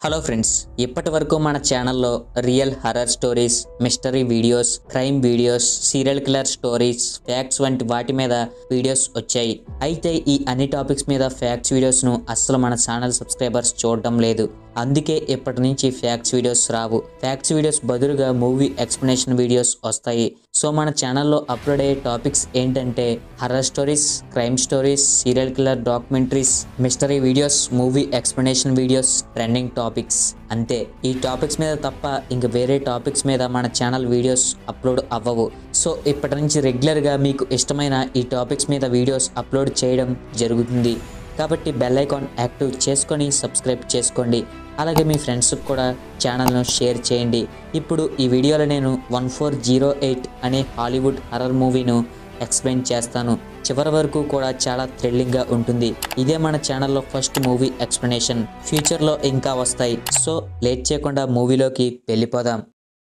hello friends ఇప్పటి వరకు మన ఛానల్లో real horror stories mystery videos crime videos serial killer stories facts వంటి వాటి మీద వీడియోస్ వచ్చాయి అయితే ఈ అన్ని టాపిక్స్ మీద ఫ్యాక్ట్స్ వీడియోస్ను అస్సలు మన ఛానల్ సబ్స్క్రైబర్స్ చూడడం లేదు అందుకే ఇప్పటి నుంచి ఫ్యాక్ట్స్ వీడియోస్ రావు ఫ్యాక్ట్స్ వీడియోస్ బదులుగా మూవీ ఎక్స్ప్లెనేషన్ వీడియోస్ వస్తాయి సో మన ఛానల్లో అప్లోడ్ అయ్యే టాపిక్స్ ఏంటంటే horror stories crime stories serial killer documentaries mystery videos movie explanation videos trending topics అంతే ఈ టాపిక్స్ మీద తప్ప ఇంక వేరే టాపిక్స్ మీద మన ఛానల్ వీడియోస్ అప్లోడ్ అవ్వవు సో ఇప్పటి నుంచి రెగ్యులర్గా మీకు ఇష్టమైన ఈ టాపిక్స్ మీద వీడియోస్ అప్లోడ్ చేయడం జరుగుతుంది కాబట్టి బెల్ ఐకాన్ యాక్టివ్ చేసుకొని సబ్స్క్రైబ్ చేసుకోండి అలాగే మీ ఫ్రెండ్స్కి కూడా ఛానల్ను షేర్ చేయండి ఇప్పుడు ఈ వీడియోలో నేను వన్ ఫోర్ జీరో ఎయిట్ అనే హాలీవుడ్ హర్రర్ మూవీను ఎక్స్ప్లెయిన్ చేస్తాను చివరి వరకు కూడా చాలా థ్రిల్లింగ్గా ఉంటుంది ఇదే మన ఛానల్లో ఫస్ట్ మూవీ ఎక్స్ప్లెనేషన్ ఫ్యూచర్లో ఇంకా వస్తాయి సో లేట్ చేయకుండా మూవీలోకి వెళ్ళిపోదాం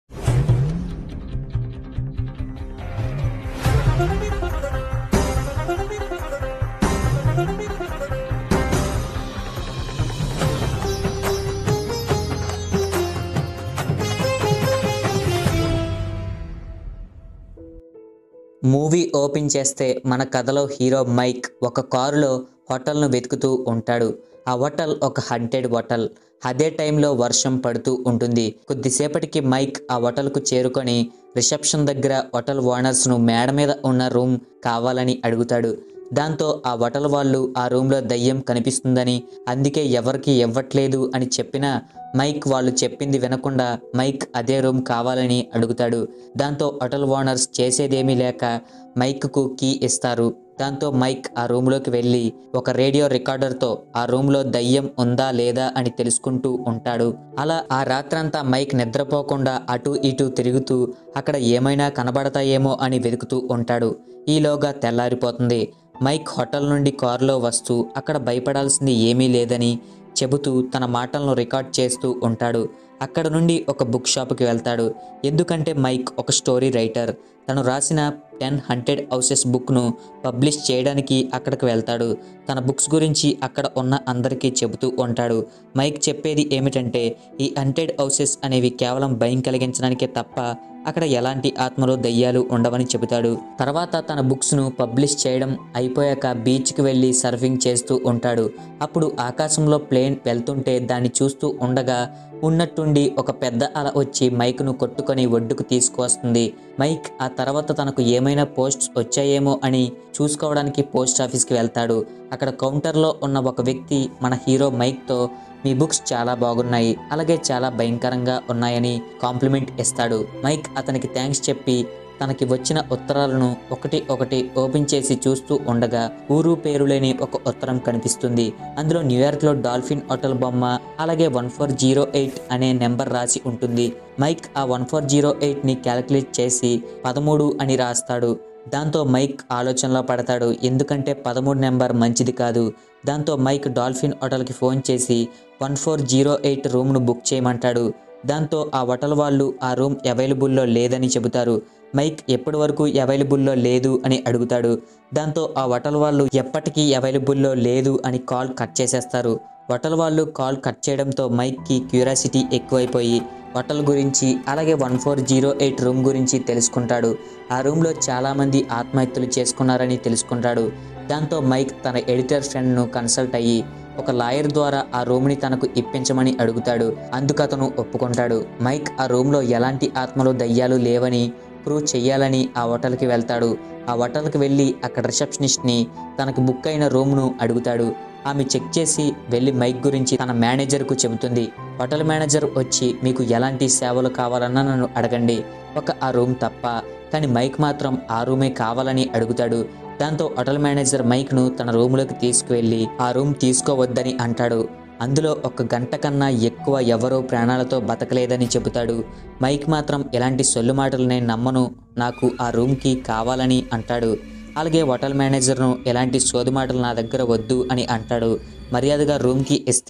మూవీ ఓపెన్ చేస్తే మన కథలో హీరో మైక్ ఒక కారులో హోటల్ను వెతుకుతూ ఉంటాడు ఆ హోటల్ ఒక హంటెడ్ హోటల్ అదే టైంలో వర్షం పడుతూ ఉంటుంది కొద్దిసేపటికి మైక్ ఆ హోటల్కు చేరుకొని రిసెప్షన్ దగ్గర హోటల్ ఓనర్స్ను మేడ మీద ఉన్న రూమ్ కావాలని అడుగుతాడు దాంతో ఆ హోటల్ వాళ్ళు ఆ రూమ్లో దయ్యం కనిపిస్తుందని అందుకే ఎవరికి ఇవ్వట్లేదు అని చెప్పినా మైక్ వాళ్ళు చెప్పింది వినకుండా మైక్ అదే రూమ్ కావాలని అడుగుతాడు దాంతో హోటల్ ఓనర్స్ చేసేదేమీ లేక మైక్కు కీ ఇస్తారు దాంతో మైక్ ఆ రూమ్లోకి వెళ్ళి ఒక రేడియో రికార్డర్తో ఆ రూమ్లో దయ్యం ఉందా లేదా అని తెలుసుకుంటూ ఉంటాడు అలా ఆ రాత్రంతా మైక్ నిద్రపోకుండా అటు ఇటు తిరుగుతూ అక్కడ ఏమైనా కనబడతాయేమో అని వెతుకుతూ ఉంటాడు ఈలోగా తెల్లారిపోతుంది మైక్ హోటల్ నుండి కారులో వస్తూ అక్కడ భయపడాల్సింది ఏమీ లేదని చెబుతూ తన మాటలను రికార్డ్ చేస్తూ ఉంటాడు అక్కడ నుండి ఒక బుక్ షాప్కి వెళ్తాడు ఎందుకంటే మైక్ ఒక స్టోరీ రైటర్ తను రాసిన టెన్ హండ్రెడ్ హౌసెస్ బుక్ను పబ్లిష్ చేయడానికి అక్కడికి వెళ్తాడు తన బుక్స్ గురించి అక్కడ ఉన్న అందరికీ చెబుతూ ఉంటాడు మైక్ చెప్పేది ఏమిటంటే ఈ హండ్రెడ్ హౌసెస్ అనేవి కేవలం భయం కలిగించడానికే తప్ప అక్కడ ఎలాంటి ఆత్మలు దయ్యాలు ఉండవని చెబుతాడు తర్వాత తన బుక్స్ను పబ్లిష్ చేయడం అయిపోయాక బీచ్కి వెళ్ళి సర్ఫింగ్ చేస్తూ ఉంటాడు అప్పుడు ఆకాశంలో ప్లేన్ వెళ్తుంటే దాన్ని చూస్తూ ఉండగా ఉన్నట్టుండి ఒక పెద్ద అల వచ్చి మైక్ను కొట్టుకొని ఒడ్డుకు తీసుకువస్తుంది మైక్ ఆ తర్వాత తనకు ఏమైనా పోస్ట్స్ వచ్చాయేమో అని చూసుకోవడానికి పోస్ట్ ఆఫీస్కి వెళ్తాడు అక్కడ కౌంటర్లో ఉన్న ఒక వ్యక్తి మన హీరో మైక్తో మీ బుక్స్ చాలా బాగున్నాయి అలాగే చాలా భయంకరంగా ఉన్నాయని కాంప్లిమెంట్ ఇస్తాడు మైక్ అతనికి థ్యాంక్స్ చెప్పి తనకి వచ్చిన ఉత్తరాలను ఒకటి ఒకటి ఓపెన్ చేసి చూస్తూ ఉండగా ఊరు పేరు లేని ఒక ఉత్తరం కనిపిస్తుంది అందులో న్యూయార్క్లో డాల్ఫిన్ హోటల్ బొమ్మ అలాగే వన్ ఫోర్ జీరో ఎయిట్ అనే నెంబర్ రాసి ఉంటుంది మైక్ ఆ వన్ ఫోర్ జీరో ఎయిట్ని క్యాలిక్యులేట్ చేసి పదమూడు అని రాస్తాడు దాంతో మైక్ ఆలోచనలో పడతాడు ఎందుకంటే పదమూడు నెంబర్ మంచిది కాదు దాంతో మైక్ డాల్ఫిన్ హోటల్కి ఫోన్ చేసి వన్ ఫోర్ జీరో ఎయిట్ రూమ్ను బుక్ చేయమంటాడు దాంతో ఆ హోటల్ వాళ్ళు ఆ రూమ్ అవైలబుల్లో లేదని చెబుతారు మైక్ ఎప్పటి వరకు అవైలబుల్లో లేదు అని అడుగుతాడు దాంతో ఆ హోటల్ వాళ్ళు ఎప్పటికీ అవైలబుల్లో లేదు అని కాల్ కట్ చేసేస్తారు హోటల్ వాళ్ళు కాల్ కట్ చేయడంతో మైక్కి క్యూరియాసిటీ ఎక్కువైపోయి హోటల్ గురించి అలాగే one four zero eight room గురించి తెలుసుకుంటాడు ఆ రూమ్లో చాలామంది ఆత్మహత్యలు చేసుకున్నారని తెలుసుకుంటాడు దాంతో మైక్ తన ఎడిటర్ ఫ్రెండ్ను కన్సల్ట్ అయ్యి ఒక లాయర్ ద్వారా ఆ రూమ్ని తనకు ఇప్పించమని అడుగుతాడు అందుకు అతను ఒప్పుకుంటాడు మైక్ ఆ రూమ్లో ఎలాంటి ఆత్మలు దయ్యాలు లేవని ప్రూవ్ చెయ్యాలని ఆ హోటల్కి వెళ్తాడు ఆ హోటల్కి వెళ్ళి అక్కడ రిసెప్షనిస్ట్ని తనకు బుక్ అయిన రూమ్ను అడుగుతాడు ఆమె చెక్ చేసి వెళ్ళి మైక్ గురించి తన మేనేజర్కు చెబుతుంది హోటల్ మేనేజర్ వచ్చి మీకు ఎలాంటి సేవలు కావాలన్నా నన్ను అడగండి ఒక ఆ రూమ్ తప్ప కానీ మైక్ మాత్రం ఆ రూమే కావాలని అడుగుతాడు దాంతో హోటల్ మేనేజర్ మైక్ను తన రూమ్లోకి తీసుకువెళ్ళి ఆ రూమ్ తీసుకోవద్దని అంటాడు అందులో ఒక గంట కన్నా ఎక్కువ ఎవరో ప్రాణాలతో బతకలేదని చెబుతాడు మైక్ మాత్రం ఎలాంటి సొల్లు మాటలు నేను నమ్మను నాకు ఆ రూమ్కి కావాలని అంటాడు అలాగే హోటల్ మేనేజర్ను ఎలాంటి సోది మాటలు నా దగ్గర వద్దు అని అంటాడు మర్యాదగా రూమ్కి ఇస్తే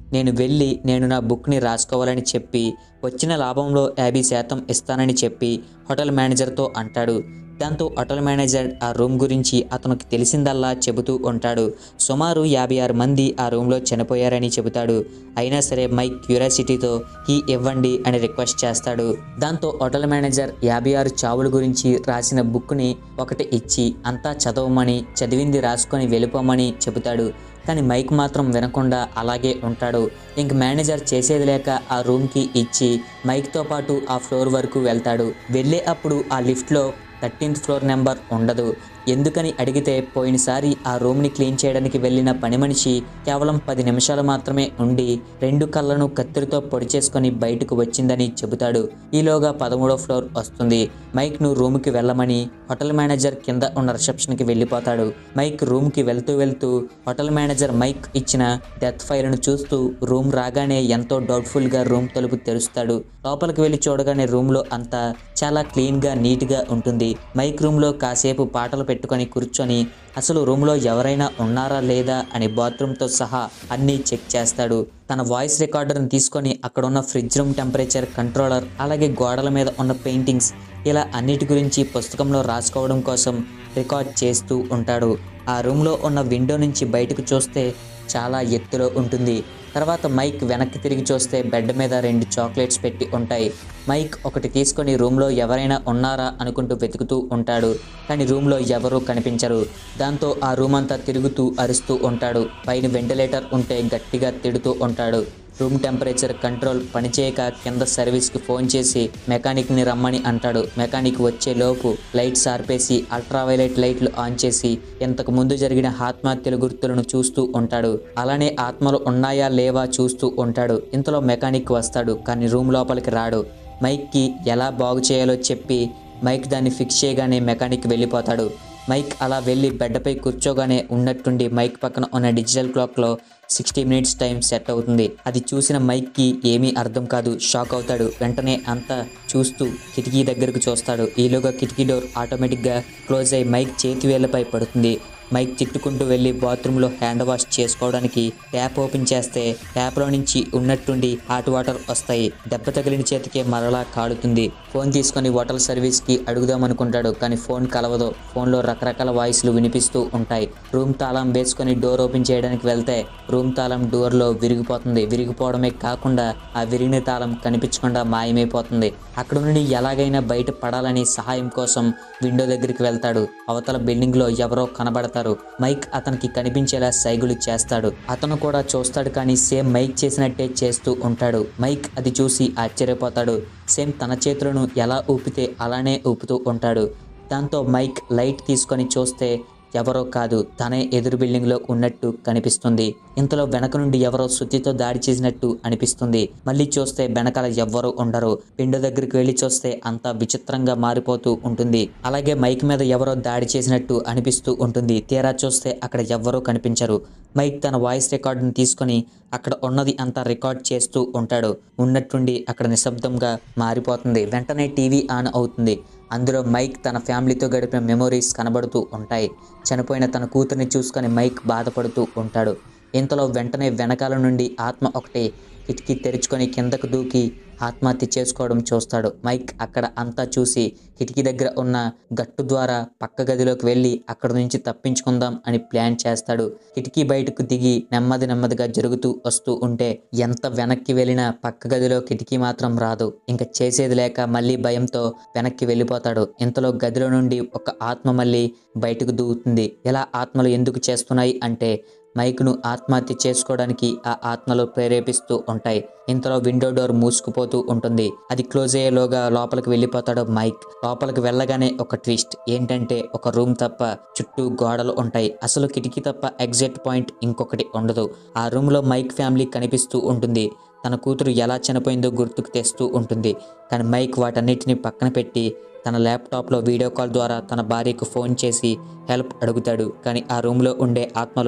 నేను వెళ్ళి నేను నా బుక్ని రాసుకోవాలని చెప్పి వచ్చిన లాభంలో యాభై శాతం ఇస్తానని చెప్పి హోటల్ మేనేజర్తో అంటాడు దాంతో హోటల్ మేనేజర్ ఆ రూమ్ గురించి అతనికి తెలిసిందల్లా చెబుతూ ఉంటాడు సుమారు యాభై ఆరు మంది ఆ రూమ్లో చనిపోయారని చెబుతాడు అయినా సరే మైక్ క్యూరియాసిటీతో కీ ఇవ్వండి అని రిక్వెస్ట్ చేస్తాడు దాంతో హోటల్ మేనేజర్ యాభై ఆరు చావుల గురించి రాసిన బుక్ని ఒకటి ఇచ్చి అంతా చదవమని చదివింది రాసుకొని వెళ్ళిపోమని చెబుతాడు కానీ మైక్ మాత్రం వినకుండా అలాగే ఉంటాడు ఇంక మేనేజర్ చేసేది లేక ఆ రూమ్కి ఇచ్చి మైక్తో పాటు ఆ ఫ్లోర్ వరకు వెళ్తాడు వెళ్ళే అప్పుడు ఆ లిఫ్ట్లో థర్టీన్త్ ఫ్లోర్ నెంబర్ ఉండదు ఎందుకని అడిగితే పోయినసారి ఆ రూమ్ని క్లీన్ చేయడానికి వెళ్ళిన పని మనిషి కేవలం పది నిమిషాలు మాత్రమే ఉండి రెండు కళ్ళను కత్తిరితో పొడి చేసుకొని బయటకు వచ్చిందని చెబుతాడు ఈలోగా పదమూడో ఫ్లోర్ వస్తుంది మైక్ ను రూమ్కి వెళ్ళమని హోటల్ మేనేజర్ కింద ఉన్న రిసెప్షన్కి వెళ్ళిపోతాడు మైక్ రూమ్కి వెళ్తూ వెళ్తూ హోటల్ మేనేజర్ మైక్ ఇచ్చిన డెత్ ఫైల్ను చూస్తూ రూమ్ రాగానే ఎంతో డౌట్ఫుల్గా రూమ్ తలుపు తెరుస్తాడు లోపలికి వెళ్ళి చూడగానే రూమ్లో అంతా చాలా క్లీన్గా నీట్గా ఉంటుంది మైక్ రూమ్లో కాసేపు పాటలు పెట్టుకొని కూర్చొని అసలు రూమ్లో ఎవరైనా ఉన్నారా లేదా అని బాత్రూమ్తో సహా అన్నీ చెక్ చేస్తాడు తన వాయిస్ రికార్డర్ని తీసుకొని అక్కడ ఉన్న ఫ్రిడ్జ్ రూమ్ టెంపరేచర్ కంట్రోలర్ అలాగే గోడల మీద ఉన్న పెయింటింగ్స్ ఇలా అన్నిటి గురించి పుస్తకంలో రాసుకోవడం కోసం రికార్డ్ చేస్తూ ఉంటాడు ఆ రూమ్లో ఉన్న విండో నుంచి బయటకు చూస్తే చాలా ఎత్తులో ఉంటుంది తర్వాత మైక్ వెనక్కి తిరిగి చూస్తే బెడ్ మీద రెండు చాక్లెట్స్ పెట్టి ఉంటాయి మైక్ ఒకటి తీసుకొని రూమ్లో ఎవరైనా ఉన్నారా అనుకుంటూ వెతుకుతూ ఉంటాడు కానీ రూమ్లో ఎవరూ కనిపించరు దాంతో ఆ రూమ్ అంతా తిరుగుతూ అరుస్తూ ఉంటాడు పైన వెంటిలేటర్ ఉంటే గట్టిగా తిడుతూ ఉంటాడు రూమ్ టెంపరేచర్ కంట్రోల్ పనిచేయక కింద సర్వీస్కి ఫోన్ చేసి మెకానిక్ని రమ్మని అంటాడు మెకానిక్ వచ్చే లోపు లైట్స్ ఆర్పేసి అల్ట్రావైలెట్ లైట్లు ఆన్ చేసి ఇంతకు ముందు జరిగిన ఆత్మహత్యల గుర్తులను చూస్తూ ఉంటాడు అలానే ఆత్మలు ఉన్నాయా లేవా చూస్తూ ఉంటాడు ఇంతలో మెకానిక్ వస్తాడు కానీ రూమ్ లోపలికి రాడు మైక్కి ఎలా బాగు చేయాలో చెప్పి మైక్ దాన్ని ఫిక్స్ చేయగానే మెకానిక్ వెళ్ళిపోతాడు మైక్ అలా వెళ్ళి బెడ్పై కూర్చోగానే ఉన్నట్టుండి మైక్ పక్కన ఉన్న డిజిటల్ క్లాక్లో సిక్స్టీ మినిట్స్ టైం సెట్ అవుతుంది అది చూసిన మైక్కి ఏమీ అర్థం కాదు షాక్ అవుతాడు వెంటనే అంతా చూస్తూ కిటికీ దగ్గరకు చూస్తాడు ఈలోగా కిటికీ డోర్ ఆటోమేటిక్గా క్లోజ్ అయి మైక్ చేతి వేళ్లపై పడుతుంది మైక్ తిట్టుకుంటూ వెళ్ళి బాత్రూంలో హ్యాండ్ వాష్ చేసుకోవడానికి ట్యాప్ ఓపెన్ చేస్తే ట్యాప్లో నుంచి ఉన్నట్టుండి హాట్ వాటర్ వస్తాయి దెబ్బ తగిలిన చేతికే మరలా కాలుతుంది ఫోన్ తీసుకొని హోటల్ సర్వీస్కి అడుగుదాం అనుకుంటాడు కానీ ఫోన్ కలవదు ఫోన్లో రకరకాల వాయిస్లు వినిపిస్తూ ఉంటాయి రూమ్ తాళం వేసుకొని డోర్ ఓపెన్ చేయడానికి వెళ్తే రూమ్ తాళం డోర్లో విరిగిపోతుంది విరిగిపోవడమే కాకుండా ఆ విరిగిన తాళం కనిపించకుండా మాయమైపోతుంది అక్కడ నుండి ఎలాగైనా బయట పడాలని సహాయం కోసం విండో దగ్గరికి వెళ్తాడు అవతల బిల్డింగ్లో ఎవరో కనబడతారు మైక్ అతనికి కనిపించేలా సైగులు చేస్తాడు అతను కూడా చూస్తాడు కానీ సేమ్ మైక్ చేసినట్టే చేస్తూ ఉంటాడు మైక్ అది చూసి ఆశ్చర్యపోతాడు సేమ్ తన చేతులను ఎలా ఊపితే అలానే ఊపుతూ ఉంటాడు దాంతో మైక్ లైట్ తీసుకొని చూస్తే ఎవరో కాదు తనే ఎదురు బిల్డింగ్లో ఉన్నట్టు కనిపిస్తుంది ఇంతలో వెనక నుండి ఎవరో సుత్తితో దాడి చేసినట్టు అనిపిస్తుంది మళ్ళీ చూస్తే వెనకాల ఎవ్వరూ ఉండరు విండో దగ్గరికి వెళ్ళి చూస్తే అంతా విచిత్రంగా మారిపోతూ ఉంటుంది అలాగే మైక్ మీద ఎవరో దాడి చేసినట్టు అనిపిస్తూ ఉంటుంది తీరా చూస్తే అక్కడ ఎవ్వరూ కనిపించరు మైక్ తన వాయిస్ రికార్డును తీసుకొని అక్కడ ఉన్నది అంతా రికార్డ్ చేస్తూ ఉంటాడు ఉన్నట్టుండి అక్కడ నిశ్శబ్దంగా మారిపోతుంది వెంటనే టీవీ ఆన్ అవుతుంది అందులో మైక్ తన ఫ్యామిలీతో గడిపిన మెమొరీస్ కనబడుతూ ఉంటాయి చనిపోయిన తన కూతుర్ని చూసుకొని మైక్ బాధపడుతూ ఉంటాడు ఇంతలో వెంటనే వెనకాల నుండి ఆత్మ ఒకటి కిటికీ తెరుచుకొని కిందకు దూకి ఆత్మహత్య చేసుకోవడం చూస్తాడు మైక్ అక్కడ అంతా చూసి కిటికీ దగ్గర ఉన్న గట్టు ద్వారా పక్క గదిలోకి వెళ్ళి అక్కడ నుంచి తప్పించుకుందాం అని ప్లాన్ చేస్తాడు కిటికీ బయటకు దిగి నెమ్మది నెమ్మదిగా జరుగుతూ వస్తూ ఉంటే ఎంత వెనక్కి వెళ్ళినా పక్క గదిలో కిటికీ మాత్రం రాదు ఇంకా చేసేది లేక మళ్ళీ భయంతో వెనక్కి వెళ్ళిపోతాడు ఇంతలో గదిలో నుండి ఒక ఆత్మ మళ్ళీ బయటకు దూకుతుంది ఇలా ఆత్మలు ఎందుకు చేస్తున్నాయి అంటే మైక్ను ఆత్మహత్య చేసుకోవడానికి ఆ ఆత్మలు ప్రేరేపిస్తూ ఉంటాయి ఇంతలో విండో డోర్ మూసుకుపోతూ ఉంటుంది అది క్లోజ్ అయ్యేలోగా లోపలికి వెళ్ళిపోతాడు మైక్ లోపలికి వెళ్ళగానే ఒక ట్విస్ట్ ఏంటంటే ఒక రూమ్ తప్ప చుట్టూ గోడలు ఉంటాయి అసలు కిటికీ తప్ప ఎగ్జిట్ పాయింట్ ఇంకొకటి ఉండదు ఆ రూమ్లో మైక్ ఫ్యామిలీ కనిపిస్తూ ఉంటుంది తన కూతురు ఎలా చనిపోయిందో గుర్తుకు తెస్తూ ఉంటుంది కానీ మైక్ వాటన్నిటిని పక్కన పెట్టి తన ల్యాప్టాప్లో వీడియో కాల్ ద్వారా తన భార్యకు ఫోన్ చేసి హెల్ప్ అడుగుతాడు కానీ ఆ రూమ్లో ఉండే ఆత్మలు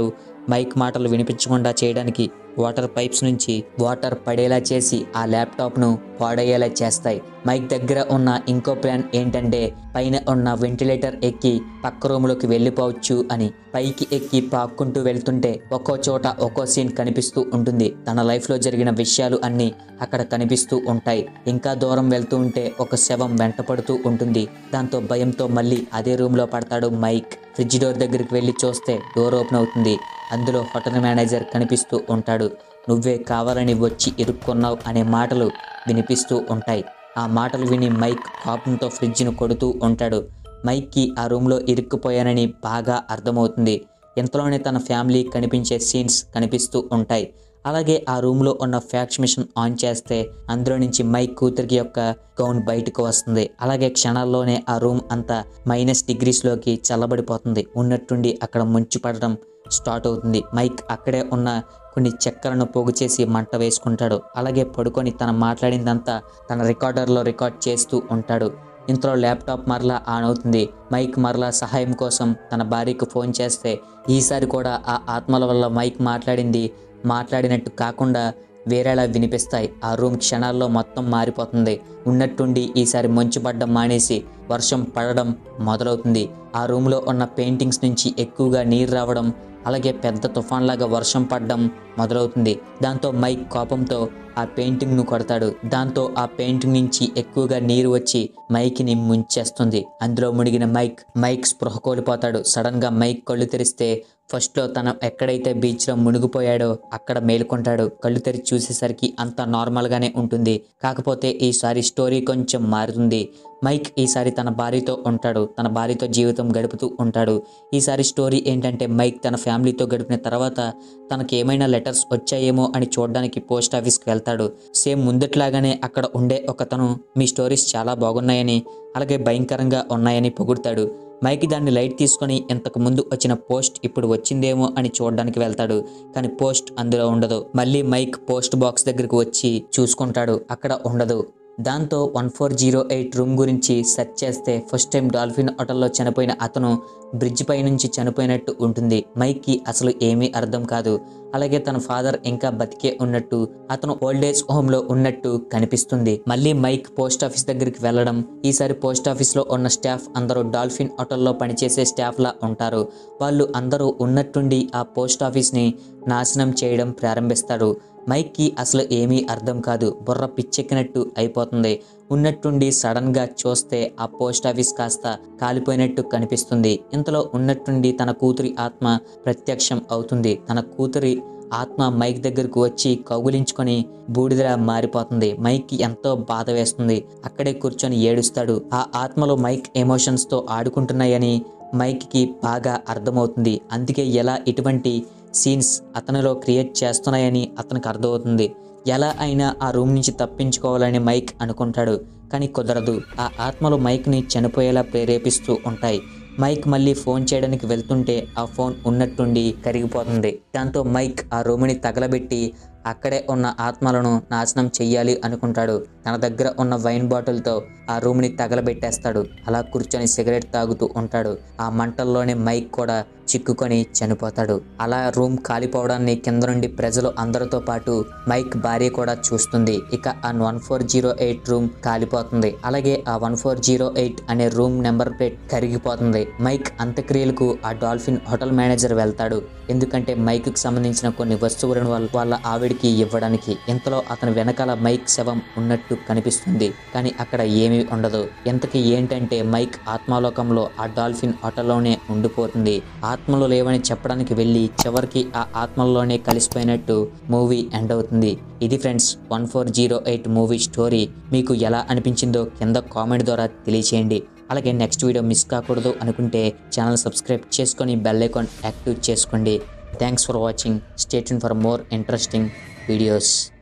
మైక్ మాటలు వినిపించకుండా చేయడానికి వాటర్ పైప్స్ నుంచి వాటర్ పడేలా చేసి ఆ ల్యాప్టాప్ను పాడయ్యేలా చేస్తాయి మైక్ దగ్గర ఉన్న ఇంకో ప్లాన్ ఏంటంటే పైన ఉన్న వెంటిలేటర్ ఎక్కి పక్క రూమ్లోకి వెళ్ళిపోవచ్చు అని పైకి ఎక్కి పాక్కుంటూ వెళ్తుంటే ఒక్కో చోట ఒక్కో సీన్ కనిపిస్తూ ఉంటుంది తన లైఫ్లో జరిగిన విషయాలు అన్నీ అక్కడ కనిపిస్తూ ఉంటాయి ఇంకా దూరం వెళ్తూ ఉంటే ఒక శవం వెంటపడుతూ ఉంటుంది దాంతో భయంతో మళ్ళీ అదే రూమ్లో పడతాడు మైక్ ఫ్రిడ్జ్ డోర్ దగ్గరికి వెళ్ళి చూస్తే డోర్ ఓపెన్ అవుతుంది అందులో హోటల్ మేనేజర్ కనిపిస్తూ ఉంటాడు నువ్వే కావాలని వచ్చి ఇరుక్కున్నావు అనే మాటలు వినిపిస్తూ ఉంటాయి ఆ మాటలు విని మైక్ కోపంతో ఫ్రిడ్జ్ను కొడుతూ ఉంటాడు మైక్కి ఆ రూమ్లో ఇరుక్కుపోయానని బాగా అర్థమవుతుంది ఇంతలోనే తన ఫ్యామిలీ కనిపించే సీన్స్ కనిపిస్తూ ఉంటాయి అలాగే ఆ రూమ్లో ఉన్న ఫ్యాక్స్ మిషన్ ఆన్ చేస్తే అందులో నుంచి మైక్ కూతురికి యొక్క గౌన్ బయటకు వస్తుంది అలాగే క్షణాల్లోనే ఆ రూమ్ అంతా మైనస్ డిగ్రీస్లోకి చల్లబడిపోతుంది ఉన్నట్టుండి అక్కడ మంచు పడడం స్టార్ట్ అవుతుంది మైక్ అక్కడే ఉన్న కొన్ని చెక్కలను పోగు చేసి మంట వేసుకుంటాడు అలాగే పడుకొని తన మాట్లాడిందంతా తన రికార్డర్లో రికార్డ్ చేస్తూ ఉంటాడు ఇంతలో ల్యాప్టాప్ మరలా ఆన్ అవుతుంది మైక్ మరలా సహాయం కోసం తన భార్యకు ఫోన్ చేస్తే ఈసారి కూడా ఆ ఆత్మల వల్ల మైక్ మాట్లాడింది మాట్లాడినట్టు కాకుండా వేరేలా వినిపిస్తాయి ఆ రూమ్ క్షణాల్లో మొత్తం మారిపోతుంది ఉన్నట్టుండి ఈసారి మంచు పడ్డం మానేసి వర్షం పడడం మొదలవుతుంది ఆ రూమ్లో ఉన్న పెయింటింగ్స్ నుంచి ఎక్కువగా నీరు రావడం అలాగే పెద్ద తుఫాన్లాగా వర్షం పడడం మొదలవుతుంది దాంతో మైక్ కోపంతో ఆ పెయింటింగ్ను కొడతాడు దాంతో ఆ పెయింటింగ్ నుంచి ఎక్కువగా నీరు వచ్చి మైక్ని ముంచేస్తుంది అందులో మునిగిన మైక్ మైక్ స్పృహ కోల్పోతాడు సడన్గా మైక్ కళ్ళు తెరిస్తే ఫస్ట్లో తను ఎక్కడైతే బీచ్లో మునిగిపోయాడో అక్కడ మేలుకుంటాడు కళ్ళు తెరిచి చూసేసరికి అంతా నార్మల్గానే ఉంటుంది కాకపోతే ఈసారి స్టోరీ కొంచెం మారుతుంది మైక్ ఈసారి తన భార్యతో ఉంటాడు తన భార్యతో జీవితం గడుపుతూ ఉంటాడు ఈసారి స్టోరీ ఏంటంటే మైక్ తన ఫ్యామిలీతో గడిపిన తర్వాత తనకి ఏమైనా లెటర్స్ వచ్చాయేమో అని చూడడానికి పోస్ట్ ఆఫీస్కి వెళ్తాడు సేమ్ ముందట్లాగానే అక్కడ ఉండే ఒకతను మీ స్టోరీస్ చాలా బాగున్నాయని అలాగే భయంకరంగా ఉన్నాయని పొగుడతాడు మైక్ దాన్ని లైట్ తీసుకొని ఇంతకు ముందు వచ్చిన పోస్ట్ ఇప్పుడు వచ్చిందేమో అని చూడడానికి వెళ్తాడు కానీ పోస్ట్ అందులో ఉండదు మళ్ళీ మైక్ పోస్ట్ బాక్స్ దగ్గరికి వచ్చి చూసుకుంటాడు అక్కడ ఉండదు దాంతో one four zero eight room గురించి సెర్చ్ చేస్తే ఫస్ట్ టైం డాల్ఫిన్ హోటల్లో చనిపోయిన అతను బ్రిడ్జ్ పై నుంచి చనిపోయినట్టు ఉంటుంది మైక్కి అసలు ఏమీ అర్థం కాదు అలాగే తన ఫాదర్ ఇంకా బతికే ఉన్నట్టు అతను ఓల్డేజ్ హోమ్లో ఉన్నట్టు కనిపిస్తుంది మళ్ళీ మైక్ పోస్ట్ ఆఫీస్ దగ్గరికి వెళ్ళడం ఈసారి పోస్ట్ ఆఫీస్లో ఉన్న స్టాఫ్ అందరూ డాల్ఫిన్ హోటల్లో పనిచేసే స్టాఫ్లా ఉంటారు వాళ్ళు అందరూ ఉన్నట్టుండి ఆ పోస్ట్ ఆఫీస్ని నాశనం చేయడం ప్రారంభిస్తారు మైక్కి అసలు ఏమీ అర్థం కాదు బుర్ర పిచ్చెక్కినట్టు అయిపోతుంది ఉన్నట్టుండి సడన్గా చూస్తే ఆ పోస్ట్ ఆఫీస్ కాస్త కాలిపోయినట్టు కనిపిస్తుంది ఇంతలో ఉన్నట్టుండి తన కూతురి ఆత్మ ప్రత్యక్షం అవుతుంది తన కూతురి ఆత్మ మైక్ దగ్గరకు వచ్చి కౌగులించుకొని బూడిదలా మారిపోతుంది మైక్కి ఎంతో బాధ వేస్తుంది అక్కడే కూర్చొని ఏడుస్తాడు ఆ ఆత్మలో మైక్ ఎమోషన్స్తో ఆడుకుంటున్నాయని మైక్కి బాగా అర్థమవుతుంది అందుకే ఎలా ఇటువంటి సీన్స్ అతనిలో క్రియేట్ చేస్తున్నాయని అతనికి అర్థమవుతుంది ఎలా అయినా ఆ రూమ్ నుంచి తప్పించుకోవాలని మైక్ అనుకుంటాడు కానీ కుదరదు ఆ ఆత్మలు మైక్ని చనిపోయేలా ప్రేరేపిస్తూ ఉంటాయి మైక్ మళ్ళీ ఫోన్ చేయడానికి వెళ్తుంటే ఆ ఫోన్ ఉన్నట్టుండి కరిగిపోతుంది దాంతో మైక్ ఆ రూమ్ని తగలబెట్టి అక్కడే ఉన్న ఆత్మలను నాశనం చెయ్యాలి అనుకుంటాడు తన దగ్గర ఉన్న వైన్ బాటిల్తో ఆ రూమ్ని తగలబెట్టేస్తాడు అలా కూర్చొని సిగరెట్ తాగుతూ ఉంటాడు ఆ మంటల్లోనే మైక్ కూడా చిక్కుకొని చనిపోతాడు అలా రూమ్ కాలిపోవడాన్ని కింద నుండి ప్రజలు అందరితో పాటు మైక్ భార్య కూడా చూస్తుంది ఇక ఆ one four zero eight room కాలిపోతుంది అలాగే ఆ వన్ ఫోర్ జీరో ఎయిట్ అనే రూమ్ నెంబర్ ప్లేట్ కరిగిపోతుంది మైక్ అంత్యక్రియలకు ఆ డాల్ఫిన్ హోటల్ మేనేజర్ వెళ్తాడు ఎందుకంటే మైక్కి సంబంధించిన కొన్ని వస్తువులను వాళ్ళ వాళ్ళ ఆవిడికి ఇవ్వడానికి ఇంతలో అతని వెనకాల మైక్ శవం ఉన్నట్టు కనిపిస్తుంది కానీ అక్కడ ఏమీ ఉండదు ఎంతకి ఏంటంటే మైక్ ఆత్మాలోకంలో ఆ డాల్ఫిన్ హోటల్లోనే ఉండిపోతుంది ఆత్మలు లేవని చెప్పడానికి వెళ్ళి చివరికి ఆ ఆత్మల్లోనే కలిసిపోయినట్టు మూవీ ఎండ్ అవుతుంది ఇది friends one four zero eight movie story మీకు ఎలా అనిపించిందో కింద కామెంట్ ద్వారా తెలియచేయండి అలాగే నెక్స్ట్ వీడియో మిస్ కాకూడదు అనుకుంటే ఛానల్ సబ్స్క్రైబ్ చేసుకొని బెల్ ఐకాన్ యాక్టివ్ చేసుకోండి thanks for watching stay for more interesting videos